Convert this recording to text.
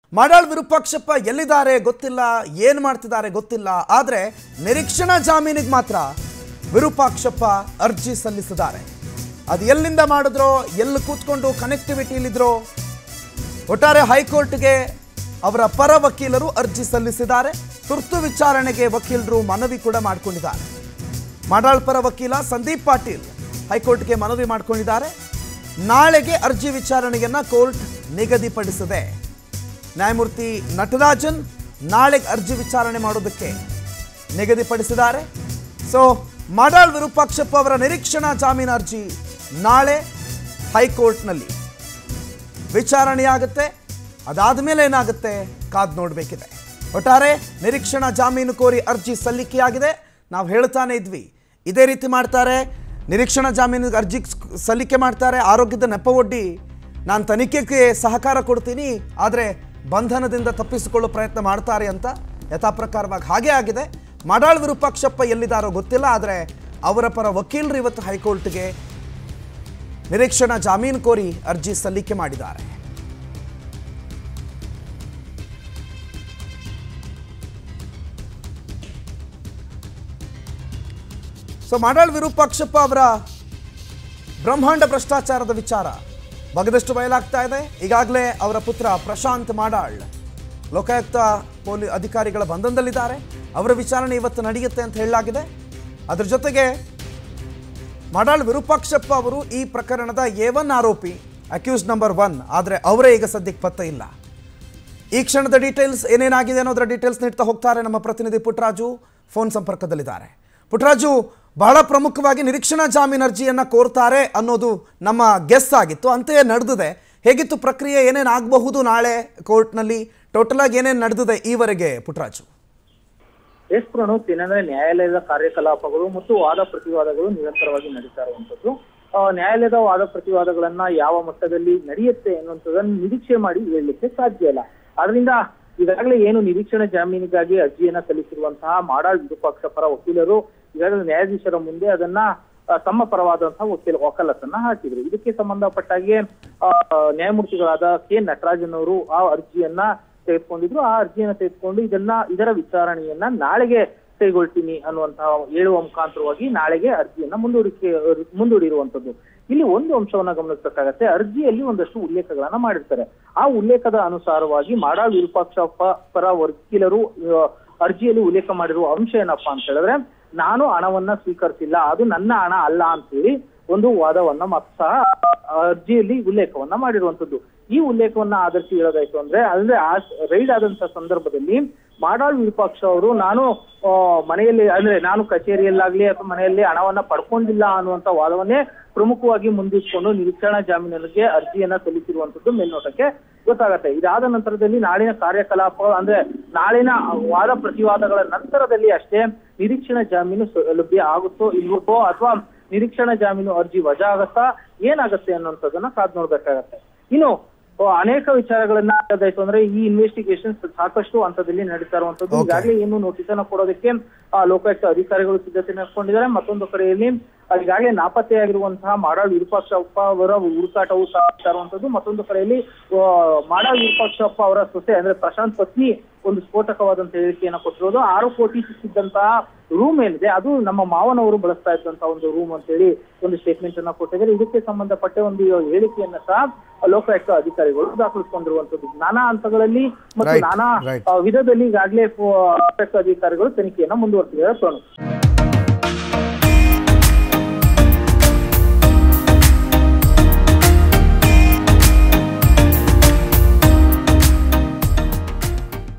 ಮಾಡಾಳ್ ವಿರೂಪಾಕ್ಷಪ್ಪ ಎಲ್ಲಿದ್ದಾರೆ ಗೊತ್ತಿಲ್ಲ ಏನು ಮಾಡ್ತಿದ್ದಾರೆ ಗೊತ್ತಿಲ್ಲ ಆದರೆ ನಿರೀಕ್ಷಣಾ ಜಾಮೀನಿಗೆ ಮಾತ್ರ ವಿರೂಪಾಕ್ಷಪ್ಪ ಅರ್ಜಿ ಸಲ್ಲಿಸಿದ್ದಾರೆ ಅದು ಎಲ್ಲಿಂದ ಮಾಡಿದ್ರೋ ಎಲ್ಲಿ ಕೂತ್ಕೊಂಡು ಕನೆಕ್ಟಿವಿಟಿಲಿದ್ರೋ ಒಟ್ಟಾರೆ ಹೈಕೋರ್ಟ್ಗೆ ಅವರ ಪರ ವಕೀಲರು ಅರ್ಜಿ ಸಲ್ಲಿಸಿದ್ದಾರೆ ತುರ್ತು ವಿಚಾರಣೆಗೆ ವಕೀಲರು ಮನವಿ ಕೂಡ ಮಾಡಿಕೊಂಡಿದ್ದಾರೆ ಮಾಡಾಳ್ ಪರ ವಕೀಲ ಸಂದೀಪ್ ಪಾಟೀಲ್ ಹೈಕೋರ್ಟ್ಗೆ ಮನವಿ ಮಾಡಿಕೊಂಡಿದ್ದಾರೆ ನಾಳೆಗೆ ಅರ್ಜಿ ವಿಚಾರಣೆಯನ್ನ ಕೋರ್ಟ್ ನಿಗದಿಪಡಿಸಿದೆ ನ್ಯಾಯಮೂರ್ತಿ ನಟರಾಜನ್ ನಾಳೆಗೆ ಅರ್ಜಿ ವಿಚಾರಣೆ ಮಾಡೋದಕ್ಕೆ ನಿಗದಿಪಡಿಸಿದ್ದಾರೆ ಸೊ ಮಾಡಾಳ್ ವಿರೂಪಾಕ್ಷಪ್ಪ ಅವರ ನಿರೀಕ್ಷಣಾ ಜಾಮೀನು ಅರ್ಜಿ ನಾಳೆ ಹೈಕೋರ್ಟ್ನಲ್ಲಿ ವಿಚಾರಣೆಯಾಗುತ್ತೆ ಅದಾದ ಮೇಲೆ ಏನಾಗುತ್ತೆ ಕಾದ್ ನೋಡಬೇಕಿದೆ ಒಟ್ಟಾರೆ ನಿರೀಕ್ಷಣಾ ಜಾಮೀನು ಕೋರಿ ಅರ್ಜಿ ಸಲ್ಲಿಕೆಯಾಗಿದೆ ನಾವು ಹೇಳ್ತಾನೆ ಇದ್ವಿ ಇದೇ ರೀತಿ ಮಾಡ್ತಾರೆ ನಿರೀಕ್ಷಣಾ ಜಾಮೀನು ಅರ್ಜಿ ಸಲ್ಲಿಕೆ ಮಾಡ್ತಾರೆ ಆರೋಗ್ಯದ ನೆಪ ಒಡ್ಡಿ ನಾನು ತನಿಖೆಗೆ ಸಹಕಾರ ಕೊಡ್ತೀನಿ ಆದರೆ ಬಂಧನದಿಂದ ತಪ್ಪಿಸಿಕೊಳ್ಳೋ ಪ್ರಯತ್ನ ಮಾಡ್ತಾರೆ ಅಂತ ಯಥಾಪ್ರಕಾರವಾಗಿ ಹಾಗೇ ಆಗಿದೆ ಮಾಡಾಳ್ ವಿರೂಪಾಕ್ಷಪ್ಪ ಎಲ್ಲಿದ್ದಾರೋ ಗೊತ್ತಿಲ್ಲ ಆದರೆ ಅವರ ಪರ ವಕೀಲರು ಇವತ್ತು ಹೈಕೋರ್ಟ್ಗೆ ನಿರೀಕ್ಷಣಾ ಜಾಮೀನು ಕೋರಿ ಅರ್ಜಿ ಸಲ್ಲಿಕೆ ಮಾಡಿದ್ದಾರೆ ಸೊ ಮಾಡಾಳ್ ವಿರೂಪಾಕ್ಷಪ್ಪ ಅವರ ಬ್ರಹ್ಮಾಂಡ ಭ್ರಷ್ಟಾಚಾರದ ವಿಚಾರ ಬಗದಷ್ಟು ಬಯಲಾಗ್ತಾ ಇದೆ ಈಗಾಗಲೇ ಅವರ ಪುತ್ರ ಪ್ರಶಾಂತ್ ಮಾಡಾಳ್ ಲೋಕಾಯುಕ್ತ ಪೊಲೀ ಅಧಿಕಾರಿಗಳ ಬಂಧನದಲ್ಲಿದ್ದಾರೆ ಅವರ ವಿಚಾರಣೆ ಇವತ್ತು ನಡೆಯುತ್ತೆ ಅಂತ ಹೇಳಲಾಗಿದೆ ಅದರ ಜೊತೆಗೆ ಮಾಡಾಳ್ ವಿರೂಪಾಕ್ಷಪ್ಪ ಅವರು ಈ ಪ್ರಕರಣದ ಎ ಒನ್ ಆರೋಪಿ ಅಕ್ಯೂಸ್ ನಂಬರ್ ಒನ್ ಆದರೆ ಅವರೇ ಈಗ ಸದ್ಯಕ್ಕೆ ಪತ್ತೆ ಇಲ್ಲ ಈ ಕ್ಷಣದ ಡೀಟೇಲ್ಸ್ ಏನೇನಾಗಿದೆ ಅನ್ನೋದರ ಡೀಟೇಲ್ಸ್ ನೀಡ್ತಾ ಹೋಗ್ತಾರೆ ನಮ್ಮ ಪ್ರತಿನಿಧಿ ಪುಟ್ಟರಾಜು ಫೋನ್ ಸಂಪರ್ಕದಲ್ಲಿದ್ದಾರೆ ಪುಟ್ಟರಾಜು ಬಹಳ ಪ್ರಮುಖವಾಗಿ ನಿರೀಕ್ಷಣಾ ಜಾಮೀನು ಅರ್ಜಿಯನ್ನು ಕೋರ್ತಾರೆ ಅನ್ನೋದು ನಮ್ಮ ಗೆಸ್ ಆಗಿತ್ತು ಅಂತೆಯೇ ನಡೆದಿದೆ ಹೇಗಿತ್ತು ಪ್ರಕ್ರಿಯೆ ಏನೇನು ಆಗಬಹುದು ನಾಳೆ ಕೋರ್ಟ್ನಲ್ಲಿ ಟೋಟಲ್ ಆಗಿ ಏನೇನು ನಡೆದಿದೆ ಈವರೆಗೆ ಪುಟ್ಟರಾಜು ಎಸ್ ಪ್ರಣೋತ್ ಏನಂದ್ರೆ ನ್ಯಾಯಾಲಯದ ಕಾರ್ಯಕಲಾಪಗಳು ಮತ್ತು ವಾದ ಪ್ರತಿವಾದಗಳು ನಿರಂತರವಾಗಿ ನಡೀತಾ ಇರುವಂತದ್ದು ಆ, ನ್ಯಾಯಾಲಯದ ವಾದ ಪ್ರತಿವಾದಗಳನ್ನ ಯಾವ ಮಟ್ಟದಲ್ಲಿ ನಡೆಯುತ್ತೆ ಅನ್ನುವಂಥದ್ದನ್ನು ನಿರೀಕ್ಷೆ ಮಾಡಿ ಹೇಳಲಿಕ್ಕೆ ಸಾಧ್ಯ ಇಲ್ಲ ಆದ್ರಿಂದ ಈಗಾಗಲೇ ಏನು ನಿರೀಕ್ಷಣಾ ಜಾಮೀನಿಗಾಗಿ ಅರ್ಜಿಯನ್ನ ಸಲ್ಲಿಸಿರುವಂತಹ ಮಾಡಾಳ್ ವಿರೂಪಾಕ್ಷ ಪರ ವಕೀಲರು ಈಗಾಗಲೇ ನ್ಯಾಯಾಧೀಶರ ಮುಂದೆ ಅದನ್ನ ಆ, ತಮ್ಮ ಪರವಾದಂತಹ ವಕೀಲ ವಕಾಲತನ್ನ ಹಾಕಿದ್ರು ಇದಕ್ಕೆ ಸಂಬಂಧಪಟ್ಟಾಗೆ ಆ, ನ್ಯಾಯಮೂರ್ತಿಗಳಾದ ಕೆ ನಟರಾಜನ್ ಅವರು ಆ ಅರ್ಜಿಯನ್ನ ತೆಗೆದುಕೊಂಡಿದ್ರು ಆ ಅರ್ಜಿಯನ್ನ ತೆಗೆದುಕೊಂಡು ಇದನ್ನ ಇದರ ವಿಚಾರಣೆಯನ್ನ ನಾಳೆಗೆ ಕೈಗೊಳ್ತೀನಿ ಅನ್ನುವಂತಹ ಹೇಳುವ ಮುಖಾಂತರವಾಗಿ ನಾಳೆಗೆ ಅರ್ಜಿಯನ್ನ ಮುಂದೂಡಿಕೆ ಮುಂದೂಡಿರುವಂತದ್ದು ಇಲ್ಲಿ ಒಂದು ಅಂಶವನ್ನ ಗಮನಿಸಬೇಕಾಗತ್ತೆ ಅರ್ಜಿಯಲ್ಲಿ ಒಂದಷ್ಟು ಉಲ್ಲೇಖಗಳನ್ನ ಮಾಡಿರ್ತಾರೆ ಆ ಉಲ್ಲೇಖದ ಅನುಸಾರವಾಗಿ ಮಾಡಾಳ್ ವಿರೂಪಾಕ್ಷ ಪ- ಪರ ವಕೀಲರು ಆ, ಅರ್ಜಿಯಲ್ಲಿ ಉಲ್ಲೇಖ ಮಾಡಿರುವ ಅಂಶ ಏನಪ್ಪಾ ಅಂತ ಹೇಳಿದ್ರೆ ನಾನು ಹಣವನ್ನ ಸ್ವೀಕರಿಸಿಲ್ಲ ಅದು ನನ್ನ ಹಣ ಅಲ್ಲ ಅಂತ ಹೇಳಿ ಒಂದು ವಾದವನ್ನ ಮತ್ತು ಸಹ ಅರ್ಜಿಯಲ್ಲಿ ಉಲ್ಲೇಖವನ್ನ ಮಾಡಿರುವಂತದ್ದು ಈ ಉಲ್ಲೇಖವನ್ನ ಆಧರಿಸಿ ಹೇಳೋದಾಯ್ತು ಅಂದ್ರೆ ಅಂದ್ರೆ ಆ ರೈಡ್ ಆದಂತ ಸಂದರ್ಭದಲ್ಲಿ ಮಾಡಾಳ್ ವಿರೂಪಾಕ್ಷ ಅವರು ನಾನು ಆ, ಮನೆಯಲ್ಲಿ ಅಂದ್ರೆ ನಾನು ಕಚೇರಿಯಲ್ಲಾಗ್ಲಿ ಅಥವಾ ಮನೆಯಲ್ಲಿ ಹಣವನ್ನ ಪಡ್ಕೊಂಡಿಲ್ಲ ಅನ್ನುವಂತ ವಾದವನ್ನೇ ಪ್ರಮುಖವಾಗಿ ಮುಂದಿಟ್ಕೊಂಡು ನಿರೀಕ್ಷಣಾ ಜಾಮೀನಿಗೆ ಅರ್ಜಿಯನ್ನ ಸಲ್ಲಿಸಿರುವಂತದ್ದು ಮೇಲ್ನೋಟಕ್ಕೆ ಗೊತ್ತಾಗತ್ತೆ ಇದಾದ ನಂತರದಲ್ಲಿ ನಾಳಿನ ಕಾರ್ಯಕಲಾಪ ಅಂದ್ರೆ ನಾಳಿನ ವಾದ ಪ್ರತಿವಾದಗಳ ನಂತರದಲ್ಲಿ ಅಷ್ಟೇ ನಿರೀಕ್ಷಣಾ ಜಾಮೀನು ಸೌಲಭ್ಯ ಆಗುತ್ತೋ ಇಲ್ವೋ ಅಥವಾ ನಿರೀಕ್ಷಣಾ ಜಾಮೀನು ಅರ್ಜಿ ವಜಾ ಆಗತ್ತಾ ಏನಾಗತ್ತೆ ಅನ್ನೋಂಥದ್ದನ್ನ ಕಾದ್ ನೋಡ್ಬೇಕಾಗತ್ತೆ ಇನ್ನು ಆ, ಅನೇಕ ವಿಚಾರಗಳನ್ನ ಹೇಳೋದಾಯ್ತು ಅಂದ್ರೆ ಈ ಇನ್ವೆಸ್ಟಿಗೇಷನ್ ಸಾಕಷ್ಟು ಹಂತದಲ್ಲಿ ನಡೀತಾ ಇರುವಂತದ್ದು Okay. ಈಗಾಗಲೇ ಏನು ನೋಟಿಸ್ ಅನ್ನ ಕೊಡೋದಕ್ಕೆ ಆ, ಲೋಕಾಯುಕ್ತ ಅಧಿಕಾರಿಗಳು ಸಿದ್ಧತೆ ನಡೆಸ್ಕೊಂಡಿದ್ದಾರೆ ಮತ್ತೊಂದು ಕಡೆಯಲ್ಲಿ ಆ, ಈಗಾಗಲೇ ನಾಪತ್ತೆಯಾಗಿರುವಂತಹ ಮಾಡಾಳ್ ವಿರೂಪಾಕ್ಷಪ್ಪ ಅವರ ಹುಡುಕಾಟವು ಸಾಗ್ತಾ ಇರುವಂತದ್ದು ಮತ್ತೊಂದು ಕಡೆಯಲ್ಲಿ ಆ, ಮಾಡಾಳ್ ವಿರೂಪಾಕ್ಷಪ್ಪ ಅವರ ಸೊಸೆ ಅಂದ್ರೆ ಪ್ರಶಾಂತ್ ಪತ್ನಿ ಒಂದು ಸ್ಫೋಟಕವಾದಂತ ಹೇಳಿಕೆಯನ್ನ ಕೊಟ್ಟಿರೋದು ಆರು ಕೋಟಿ ಸಿಕ್ಕಿದ್ದಂತಹ ರೂಮ್ ಏನಿದೆ ಅದು ನಮ್ಮ ಮಾವನವರು ಬಳಸ್ತಾ ಇದ್ದಂತ ಒಂದು ರೂಮ್ ಅಂತ ಹೇಳಿ ಒಂದು ಸ್ಟೇಟ್ಮೆಂಟ್ ಅನ್ನ ಕೊಟ್ಟಿದ್ದಾರೆ ಇದಕ್ಕೆ ಸಂಬಂಧಪಟ್ಟ ಒಂದು ಹೇಳಿಕೆಯನ್ನ ಸಹ ಲೋಕಾಯುಕ್ತ ಅಧಿಕಾರಿಗಳು ದಾಖಲಿಸಿಕೊಂಡಿರುವಂತದ್ದು ನಾನಾ ಹಂತಗಳಲ್ಲಿ ಮತ್ತು Right, ನಾನಾ right. ಆ, ವಿಧದಲ್ಲಿ ಈಗಾಗಲೇ ಲೋಕಾಯುಕ್ತ ಅಧಿಕಾರಿಗಳು ತನಿಖೆಯನ್ನ ಮುಂದುವರೆಸಿದ್ದಾರೆ ಸೋನು